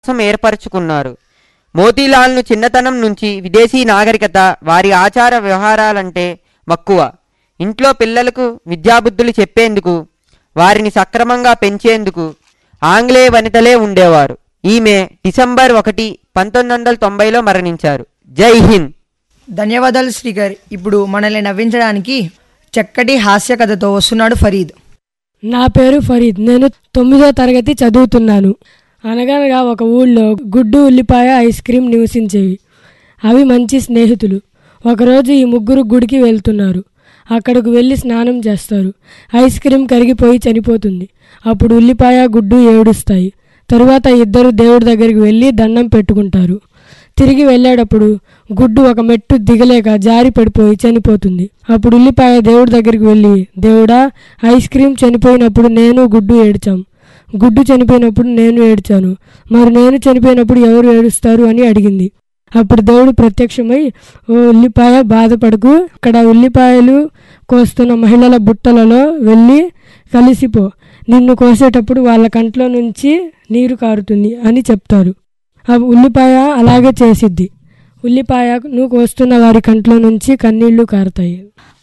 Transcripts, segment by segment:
కోసం ఏర్పరచుకున్నారు మోతీలాల్ను చిన్నతనం నుంచి విదేశీ నాగరికత వారి ఆచార వ్యవహారాలంటే మక్కువ ఇంట్లో పిల్లలకు విద్యాబుద్ధులు చెప్పేందుకు వారిని సక్రమంగా పెంచేందుకు ఆంగ్లేయ వనితలే ఉండేవారు ఈమె డిసెంబర్ ఒకటి పంతొమ్మిది వందల తొంభైలో మరణించారు జై హింద్ ధన్యవాదాలు శ్రీకర్ ఇప్పుడు మనల్ని నవ్వించడానికి చక్కటి హాస్య కథతో వస్తున్నాడు ఫరీద్ నా పేరు ఫరీద్ నేను తొమ్మిదో తరగతి చదువుతున్నాను అనగనగా ఒక ఊళ్ళో గుడ్డు ఉల్లిపాయ ఐస్ క్రీం నివసించేవి అవి మంచి స్నేహితులు ఒకరోజు ఈ ముగ్గురు గుడికి వెళ్తున్నారు అక్కడకు వెళ్ళి స్నానం చేస్తారు ఐస్ క్రీం కరిగిపోయి చనిపోతుంది అప్పుడు ఉల్లిపాయ గుడ్డు ఏడుస్తాయి తరువాత ఇద్దరు దేవుడి దగ్గరికి వెళ్ళి దండం పెట్టుకుంటారు తిరిగి వెళ్ళేటప్పుడు గుడ్డు ఒక మెట్టు దిగలేక జారి పడిపోయి చనిపోతుంది అప్పుడు ఉల్లిపాయ దేవుడి దగ్గరికి వెళ్ళి దేవుడా ఐస్ క్రీం చనిపోయినప్పుడు నేను గుడ్డు ఏడ్చాం గుడ్డు చనిపోయినప్పుడు నేను ఏడ్చాను మరి నేను చనిపోయినప్పుడు ఎవరు ఏడుస్తారు అని అడిగింది అప్పుడు దేవుడు ప్రత్యక్షమై ఓ ఉల్లిపాయ బాధపడకు ఇక్కడ ఉల్లిపాయలు కోస్తున్న మహిళల బుట్టలలో వెళ్ళి కలిసిపో నిన్ను కోసేటప్పుడు వాళ్ళ కంట్లో నుంచి నీరు కారుతుంది అని చెప్తారు ఆ ఉల్లిపాయ అలాగే చేసిద్ది ఉల్లిపాయను కోస్తున్న వారి కంట్లో నుంచి కన్నీళ్లు కారుతాయి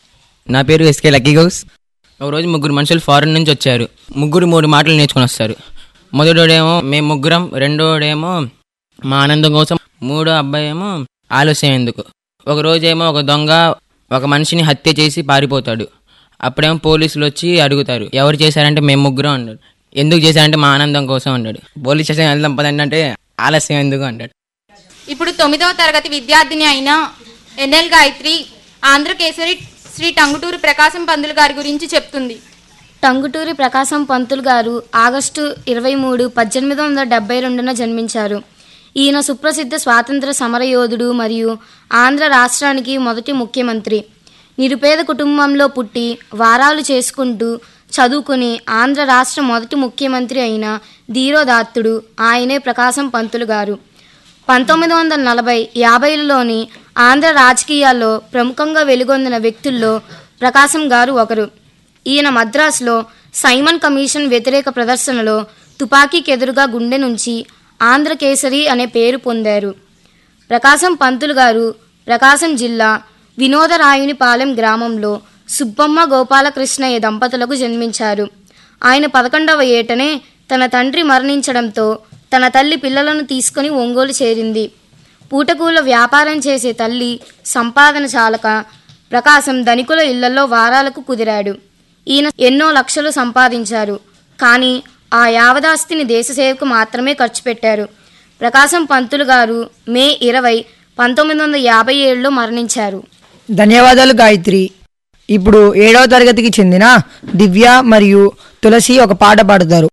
నా పేరు ఎస్కే లక్కీ గౌస్ ఒకరోజు ముగ్గురు మనుషులు ఫారెన్ నుంచి వచ్చారు ముగ్గురు మూడు మాటలు నేర్చుకొని వస్తారు మొదటోడేమో మేము ముగ్గురం రెండోడేమో మా ఆనందం కోసం మూడో అబ్బాయి ఏమో ఆలస్యం ఎందుకు ఒక రోజేమో ఒక దొంగ ఒక మనిషిని హత్య చేసి పారిపోతాడు అప్పుడేమో పోలీసులు వచ్చి అడుగుతారు ఎవరు చేశారంటే మేము ముగ్గురం అన్నాడు ఎందుకు చేశారంటే మా ఆనందం కోసం అన్నాడు పోలీస్ స్టేషన్ వెళ్దాం పదండి అంటే ఆలస్యం ఎందుకు అంటాడు ఇప్పుడు తొమ్మిదవ తరగతి విద్యార్థిని అయిన ఎన్ఎల్ గాయత్రి ఆంధ్రకేసరి శ్రీ టంగుటూరు ప్రకాశం పందులు గారి గురించి చెప్తుంది టంగుటూరి ప్రకాశం పంతులు గారు ఆగస్టు ఇరవై మూడు పద్దెనిమిది వందల డెబ్బై రెండున జన్మించారు ఈయన సుప్రసిద్ధ స్వాతంత్ర సమరయోధుడు మరియు ఆంధ్ర రాష్ట్రానికి మొదటి ముఖ్యమంత్రి నిరుపేద కుటుంబంలో పుట్టి వారాలు చేసుకుంటూ చదువుకుని ఆంధ్ర రాష్ట్ర మొదటి ముఖ్యమంత్రి అయిన ధీరోదాత్తుడు ఆయనే ప్రకాశం పంతులు గారు పంతొమ్మిది వందల నలభై యాభైలలోని ఆంధ్ర రాజకీయాల్లో ప్రముఖంగా వెలుగొందిన వ్యక్తుల్లో ప్రకాశం గారు ఒకరు ఈయన మద్రాసులో సైమన్ కమిషన్ వ్యతిరేక ప్రదర్శనలో తుపాకీకెదురుగా గుండె నుంచి ఆంధ్రకేసరి అనే పేరు పొందారు ప్రకాశం పంతులు గారు ప్రకాశం జిల్లా వినోదరాయునిపాలెం గ్రామంలో సుబ్బమ్మ గోపాలకృష్ణయ్య దంపతులకు జన్మించారు ఆయన పదకొండవ ఏటనే తన తండ్రి మరణించడంతో తన తల్లి పిల్లలను తీసుకుని ఒంగోలు చేరింది పూటకూల వ్యాపారం చేసే తల్లి సంపాదన చాలక ప్రకాశం ధనికుల ఇళ్లలో వారాలకు కుదిరాడు ఈయన ఎన్నో లక్షలు సంపాదించారు కానీ ఆ యావదాస్తిని దేశసేవకు మాత్రమే ఖర్చు పెట్టారు ప్రకాశం పంతులు గారు మే ఇరవై పంతొమ్మిది వందల యాభై ఏడులో మరణించారు ధన్యవాదాలు గాయత్రి ఇప్పుడు ఏడవ తరగతికి చెందిన దివ్య మరియు తులసి ఒక పాట పాడుతారు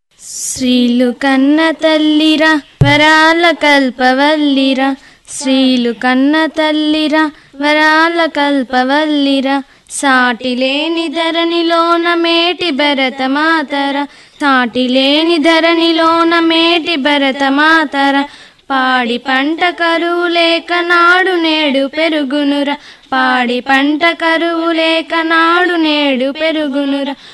శ్రీలు కన్న తల్లిరా వరాల కల్పవల్లిరా శ్రీలు కన్న తల్లిరా వరాల కల్పవల్లిరా సాటి లేని ధరణిలోన మేటి భరత మాతర సాటి లేని ధరణిలోన మేటి భరత మాతర పాడి పంట కరువు లేక నాడు నేడు పెరుగునురా పాడి పంట కరువు లేక నాడు నేడు పెరుగునురా